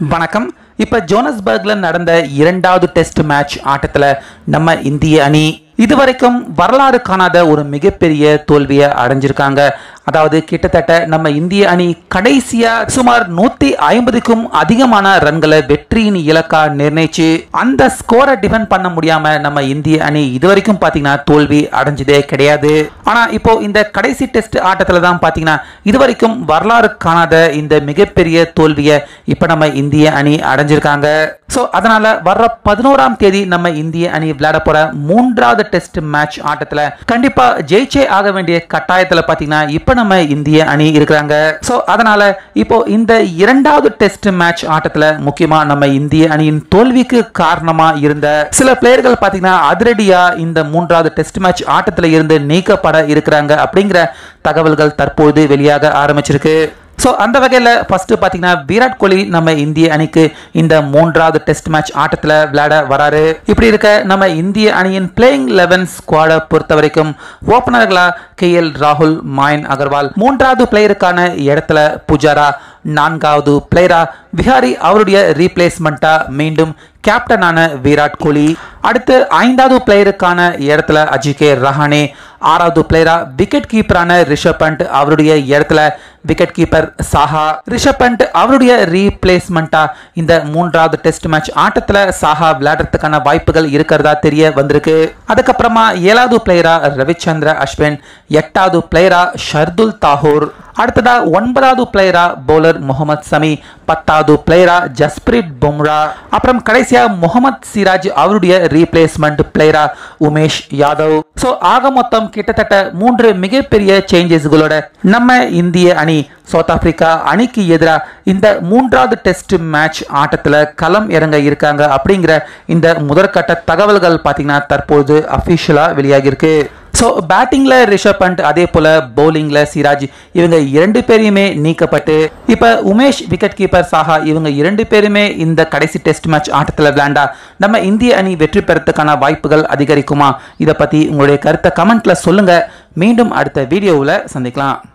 வணக்கம் இப்ப ஜோனஸ்பர்க்ல நடந்த இரண்டாவது டெஸ்ட் மேட்ச் ஆட்டத்துல நம்ம இந்திய அணி இதுவரைக்கும் வரலாறு காணாத ஒரு மிகப்பெரிய தோல்வியை அடைஞ்சிருக்காங்க அதாவது கிட்டத்தட்ட நம்ம இந்திய அணி கடைசியா சுமார் நூத்தி ஐம்பதுக்கும் அதிகமான ரன்களை வெற்றியின் இலக்கா நிர்ணயிச்சு அந்த ஸ்கோரை டிஃபெண்ட் பண்ண முடியாம நம்ம இந்திய அணி இதுவரைக்கும் பாத்தீங்கன்னா தோல்வி அடைஞ்சதே கிடையாது ஆனா இப்போ இந்த கடைசி டெஸ்ட் ஆட்டத்துல தான் பாத்தீங்கன்னா இதுவரைக்கும் வரலாறு காணாத இந்த மிகப்பெரிய தோல்வியை இப்ப நம்ம இந்திய அணி அடைஞ்சிருக்காங்க சோ அதனால வர்ற பதினோராம் தேதி நம்ம இந்திய அணி விளையாட போற மூன்றாவது டெஸ்ட் மேட்ச் ஆட்டத்துல கண்டிப்பா ஜெயிச்சே ஆக வேண்டிய கட்டாயத்துல பாத்தீங்கன்னா இப்ப நம்ம இந்திய அணி இருக்கிறாங்க சோ அதனால இப்போ இந்த இரண்டாவது டெஸ்ட் மேட்ச் ஆட்டத்துல முக்கியமா நம்ம இந்திய அணியின் தோல்விக்கு காரணமா இருந்த சில பிளேயர்கள் பாத்தீங்கன்னா அதிரடியா இந்த மூன்றாவது டெஸ்ட் மேட்ச் ஆட்டத்துல இருந்து நீக்கப்பட இருக்கிறாங்க அப்படிங்கிற தகவல்கள் தற்போது வெளியாக ஆரம்பிச்சிருக்கு ஸோ அந்த வகையில் ஃபர்ஸ்ட் பார்த்தீங்கன்னா விராட் கோலி நம்ம இந்திய அணிக்கு இந்த மூன்றாவது டெஸ்ட் மேட்ச் ஆட்டத்தில் விளையாட வராரு இப்படி இருக்க நம்ம இந்திய அணியின் பிளேயிங் லெவன் ஸ்குவாடை பொறுத்த வரைக்கும் ஓப்பனர்களா கே எல் ராகுல் மாயன் அகர்வால் மூன்றாவது பிளேயருக்கான இடத்துல புஜாரா நான்காவது பிளேயரா விஹாரி அவருடைய ரீப்ளேஸ்மெண்ட்டா மீண்டும் கேப்டனான விராட் கோலி அடுத்து ஐந்தாவது பிளேயருக்கான இடத்துல அஜிகே ரஹானே ஆறாவது பிளேயரா விக்கெட் கீப்பரான ரிஷப் பண்ட் அவருடைய இடத்துல விக்கெட் கீப்பர் சாஹா ரிஷப் பண்ட் அவருடைய ரீப்ளேஸ்மெண்ட்டா இந்த மூன்றாவது டெஸ்ட் மேட்ச் ஆட்டத்துல சாஹா விளையாடுறதுக்கான வாய்ப்புகள் இருக்கிறதா தெரிய வந்திருக்கு அதுக்கப்புறமா ஏழாவது பிளேயரா ரவிச்சந்திர அஸ்வின் எட்டாவது பிளேயரா ஷர்துல் தாகூர் அடுத்ததா ஒன்பதாவது பிளேயரா பவுலர் முகமது சமி பத்தாவது பிளேயரா ஜஸ்பிரிட் பும்ரா அப்புறம் கடைசியா முகமது சிராஜ் அவருடைய ரீப்ளேஸ்மெண்ட் பிளேயரா உமேஷ் யாதவ் சோ ஆக மொத்தம் கிட்டத்தட்ட மூன்று மிகப்பெரிய சேஞ்சஸ்களோட நம்ம இந்திய அணி சவுத் ஆப்பிரிக்கா அணிக்கு எதிராக இந்த மூன்றாவது டெஸ்ட் மேட்ச் ஆட்டத்தில் களம் இறங்க இருக்காங்க அப்படிங்கிற இந்த முதற்கட்ட தகவல்கள் பார்த்தீங்கன்னா தற்போது அஃபிஷியலாக வெளியாகியிருக்கு ஸோ பேட்டிங்கில் ரிஷப் பண்ட் அதே போல் பவுலிங்கில் சிராஜ் இவங்க இரண்டு பேரையுமே நீக்கப்பட்டு இப்போ உமேஷ் விக்கெட் கீப்பர் சாஹா இவங்க இரண்டு பேருமே இந்த கடைசி டெஸ்ட் மேட்ச் ஆட்டத்தில் விளையாண்டா நம்ம இந்திய அணி வெற்றி பெறத்துக்கான வாய்ப்புகள் அதிகரிக்குமா இதை பற்றி உங்களுடைய கருத்தை கமெண்ட்ல சொல்லுங்க மீண்டும் அடுத்த வீடியோவில் சந்திக்கலாம்